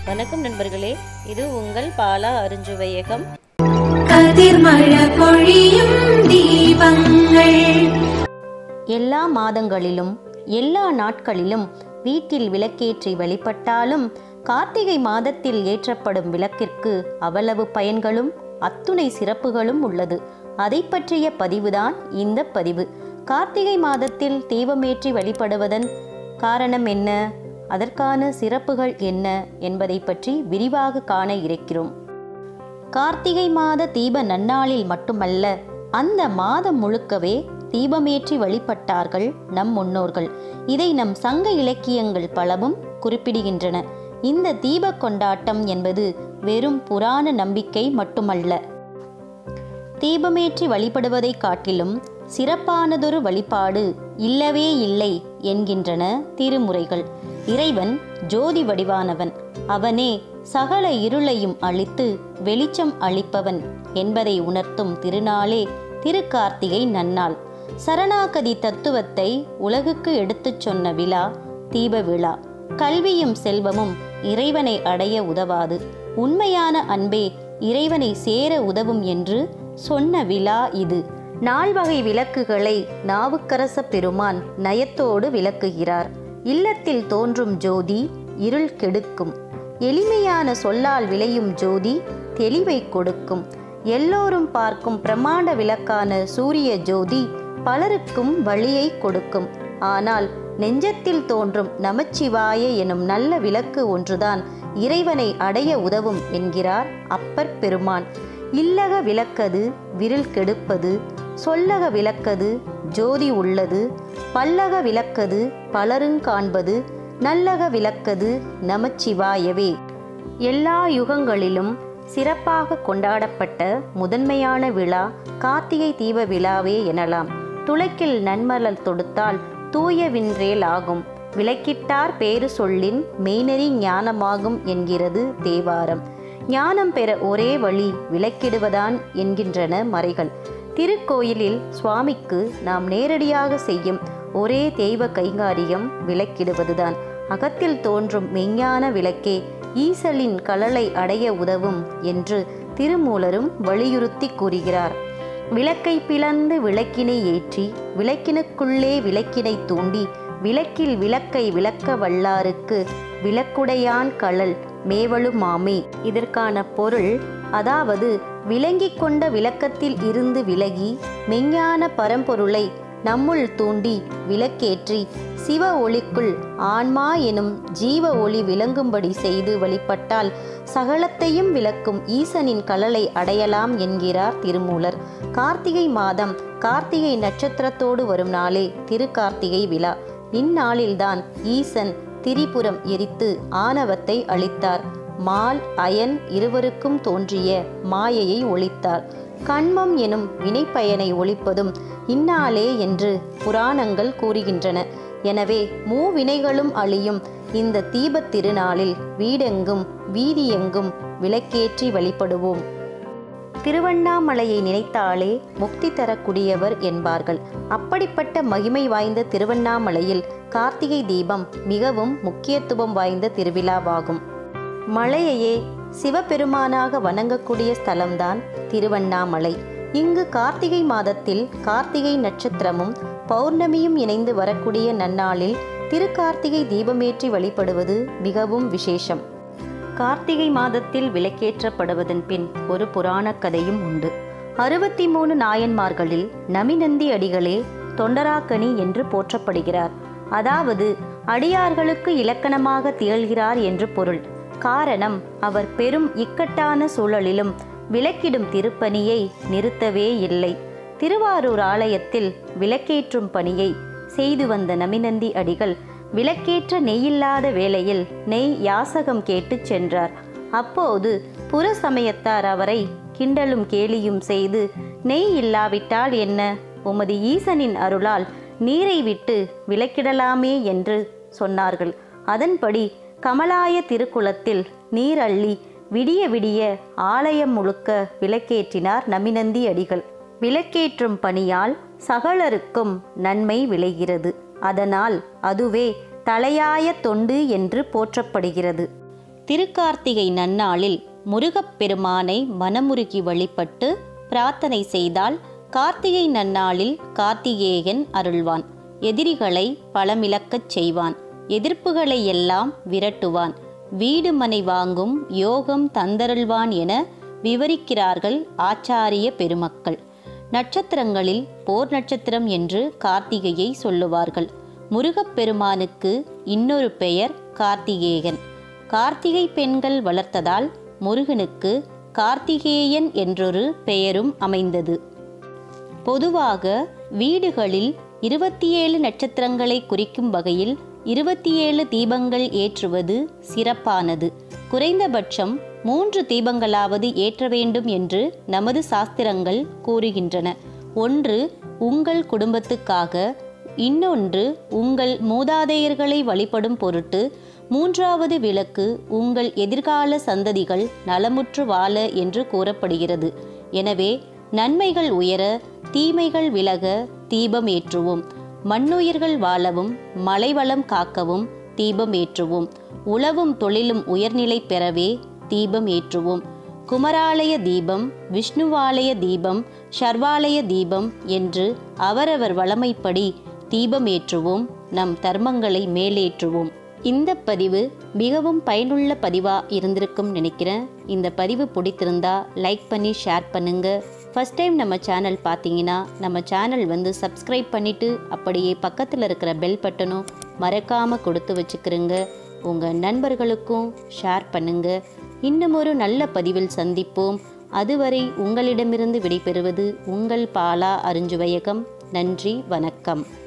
வணக்கம் நண்பர்களே இது உங்கள் பாலா அருஞ்சுவையகம் கதிர்மழ பொழியும் தீபங்கள் எல்லா மாதங்களிலும் எல்லா நாட்களிலும் வீட்டில் விளக்கேற்றி வழிபட்டாலும் கார்த்திகை மாதத்தில் ஏற்றப்படும் விளக்கிற்கு அவ்வளவு பயன்களும் அத்துணை சிறப்புகளும் உள்ளது அதை பற்றிய பதிவுதான் இந்த பதிவு கார்த்திகை மாதத்தில் தீபமேற்றி வழிபடுவதன் காரணம் என்ன அதற்கான சிறப்புகள் என்ன என்பதை பற்றி விரிவாக காண இருக்கிறோம் கார்த்திகை மாத தீப நன்னாளில் மட்டுமல்ல அந்த மாதம் முழுக்கவே தீபமேற்றி வழிபட்டார்கள் நம் முன்னோர்கள் இதை நம் சங்க இலக்கியங்கள் பலவும் குறிப்பிடுகின்றன இந்த தீப கொண்டாட்டம் என்பது வெறும் புராண நம்பிக்கை மட்டுமல்ல தீபமேற்றி வழிபடுவதை காட்டிலும் சிறப்பானதொரு வழிபாடு இல்லவே இல்லை என்கின்றன திருமுறைகள் இறைவன் ஜோதி வடிவானவன் அவனே சகல இருளையும் அழித்து வெளிச்சம் அளிப்பவன் என்பதை உணர்த்தும் திருநாளே திருக்கார்த்திகை நன்னாள் சரணாகதி தத்துவத்தை உலகுக்கு எடுத்துச் சொன்ன விழா தீப விழா கல்வியும் செல்வமும் இறைவனை அடைய உதவாது உண்மையான அன்பே இறைவனை சேர உதவும் என்று சொன்ன விழா இது நால்வகை விளக்குகளை நாவுக்கரச பெருமான் நயத்தோடு விளக்குகிறார் இல்லத்தில் தோன்றும் ஜோதி இருள் கெடுக்கும் எளிமையான சொல்லால் விளையும் ஜோதி தெளிவை கொடுக்கும் எல்லோரும் பார்க்கும் பிரமாண்ட விளக்கான சூரிய ஜோதி பலருக்கும் வழியை கொடுக்கும் ஆனால் நெஞ்சத்தில் தோன்றும் நமச்சிவாய எனும் நல்ல விளக்கு ஒன்றுதான் இறைவனை அடைய உதவும் என்கிறார் அப்பர் பெருமான் இல்லக விளக்கது விரில் கெடுப்பது சொல்லக விளக்கது ஜோதி உள்ளது பல்லக விளக்கது பலருங் காண்பது நல்லக விளக்கது நமச்சிவாயவே எல்லா யுகங்களிலும் சிறப்பாக கொண்டாடப்பட்ட முதன்மையான விழா கார்த்திகை தீப விழாவே எனலாம் துளைக்கில் நன்மலர் தொடுத்தால் தூய வின்றேல் ஆகும் விளக்கிட்டார் பேரு சொல்லின் மெய்நெறி ஞானமாகும் என்கிறது தேவாரம் ஞானம் பெற ஒரே வழி விளக்கிடுவதான் என்கின்றன மறைகள் திருக்கோயிலில் சுவாமிக்கு நாம் நேரடியாக செய்யும் ஒரே தெய்வ கைங்காரியம் விளக்கிடுவதுதான் அகத்தில் தோன்றும் மெய்ஞான விளக்கே ஈசலின் கலலை அடைய உதவும் என்று திருமூலரும் வலியுறுத்தி கூறுகிறார் விளக்கை பிளந்து விளக்கினை ஏற்றி விளக்கினுக்குள்ளே விளக்கினை தூண்டி விளக்கில் விளக்கை விளக்க வல்லாருக்கு விளக்குடையான் கழல் மேவலுமாமே இதற்கான பொருள் அதாவது விளங்கிக் கொண்ட விளக்கத்தில் இருந்து விலகி மெஞ்ஞான பரம்பொருளை நம்முள் தூண்டி விளக்கேற்றி சிவ ஒளிக்குள் ஆன்மா எனும் ஜீவ ஒளி விளங்கும்படி செய்து வழிபட்டால் சகலத்தையும் விளக்கும் ஈசனின் கலலை அடையலாம் என்கிறார் திருமூலர் கார்த்திகை மாதம் கார்த்திகை நட்சத்திரத்தோடு வரும் நாளே திருக்கார்த்திகை விழா இந்நாளில்தான் ஈசன் திரிபுரம் எரித்து ஆணவத்தை அளித்தார் மால் அயன் இருவருக்கும் தோன்றிய மாயையை ஒழித்தார் கண்மம் எனும் வினைப்பயனை ஒழிப்பதும் இந்நாளே என்று புராணங்கள் கூறுகின்றன எனவே மூவினைகளும் அழியும் இந்த தீபத் திருநாளில் வீடெங்கும் வீதியெங்கும் விளக்கேற்றி வழிபடுவோம் திருவண்ணாமலையை நினைத்தாலே முக்தி தரக்கூடியவர் என்பார்கள் அப்படிப்பட்ட மகிமை வாய்ந்த திருவண்ணாமலையில் கார்த்திகை தீபம் மிகவும் முக்கியத்துவம் வாய்ந்த திருவிழாவாகும் மலையையே சிவபெருமானாக வணங்கக்கூடிய ஸ்தலம்தான் திருவண்ணாமலை இங்கு கார்த்திகை மாதத்தில் கார்த்திகை நட்சத்திரமும் பௌர்ணமியும் இணைந்து வரக்கூடிய நன்னாளில் திருக்கார்த்திகை தீபமேற்றி வழிபடுவது மிகவும் விசேஷம் கார்த்திகை மாதத்தில் விளக்கேற்றப்படுவதன் பின் ஒரு புராணக் கதையும் உண்டு அறுபத்தி மூணு நாயன்மார்களில் நமிநந்தி அடிகளே தொண்டராக்கனி என்று போற்றப்படுகிறார் அதாவது அடியார்களுக்கு இலக்கணமாக திகழ்கிறார் என்று பொருள் காரணம் அவர் பெரும் இக்கட்டான சூழலிலும் விளக்கிடும் திருப்பணியை நிறுத்தவே இல்லை திருவாரூர் ஆலயத்தில் விளக்கேற்றும் பணியை செய்து வந்த நமிநந்தி அடிகள் விளக்கேற்ற நெய்யில்லாத வேளையில் நெய் யாசகம் கேட்டுச் சென்றார் அப்போது புற சமயத்தார் அவரை கிண்டலும் கேலியும் செய்து நெய் இல்லாவிட்டால் என்ன உமது ஈசனின் அருளால் நீரை விட்டு விளக்கிடலாமே என்று சொன்னார்கள் அதன்படி கமலாய திருக்குளத்தில் நீர் அள்ளி விடிய விடிய ஆலயம் முழுக்க விளக்கேற்றினார் நமிநந்தி அடிகள் விளக்கேற்றும் பணியால் சகலருக்கும் நன்மை விளைகிறது அதனால் அதுவே தலையாய தொண்டு என்று போற்றப்படுகிறது திருக்கார்த்திகை நன்னாளில் முருகப்பெருமானை மனமுருகி வழிபட்டு பிரார்த்தனை செய்தால் கார்த்திகை நன்னாளில் கார்த்திகேயன் அருள்வான் எதிரிகளை பலமிழக்கச் செய்வான் எதிர்ப்புகளை எல்லாம் விரட்டுவான் வீடு மனை வாங்கும் யோகம் தந்தருள்வான் என விவரிக்கிறார்கள் ஆச்சாரிய பெருமக்கள் நட்சத்திரங்களில் போர் நட்சத்திரம் என்று கார்த்திகையை சொல்லுவார்கள் முருகப்பெருமானுக்கு இன்னொரு பெயர் கார்த்திகேயன் கார்த்திகை பெண்கள் வளர்த்ததால் முருகனுக்கு கார்த்திகேயன் என்றொரு பெயரும் அமைந்தது பொதுவாக வீடுகளில் இருபத்தி ஏழு நட்சத்திரங்களை குறிக்கும் வகையில் இருபத்தி ஏழு தீபங்கள் ஏற்றுவது சிறப்பானது குறைந்தபட்சம் மூன்று தீபங்களாவது ஏற்ற வேண்டும் என்று நமது சாஸ்திரங்கள் கூறுகின்றன ஒன்று உங்கள் குடும்பத்துக்காக இன்னொன்று உங்கள் மூதாதையர்களை வழிபடும் பொருட்டு மூன்றாவது விளக்கு உங்கள் எதிர்கால சந்ததிகள் நலமுற்று வாழ என்று கூறப்படுகிறது எனவே நன்மைகள் உயர தீமைகள் விலக தீபம் ஏற்றுவோம் மண்ணுயிர்கள் வாழவும் மலைவளம் காக்கவும் தீபம் ஏற்றுவோம் உழவும் தொழிலும் உயர்நிலை பெறவே தீபம் ஏற்றுவோம் குமராலய தீபம் விஷ்ணுவாலய தீபம் சர்வாலய தீபம் என்று அவரவர் வளமைப்படி தீபம் ஏற்றுவோம் நம் தர்மங்களை மேலேற்றுவோம் இந்த பதிவு மிகவும் பயனுள்ள பதிவாக இருந்திருக்கும் நினைக்கிறேன் இந்த பதிவு பிடித்திருந்தா லைக் பண்ணி ஷேர் பண்ணுங்க ஃபஸ்ட் டைம் நம்ம சேனல் பார்த்தீங்கன்னா நம்ம சேனல் வந்து சப்ஸ்கிரைப் பண்ணிவிட்டு அப்படியே பக்கத்தில் இருக்கிற பெல் பட்டனும் மறக்காமல் கொடுத்து வச்சுக்கிறோங்க உங்கள் நண்பர்களுக்கும் ஷேர் பண்ணுங்க இன்னும் ஒரு நல்ல பதிவில் சந்திப்போம் அதுவரை உங்களிடமிருந்து விடைபெறுவது உங்கள் பாலா அருஞ்சுவையகம் நன்றி வணக்கம்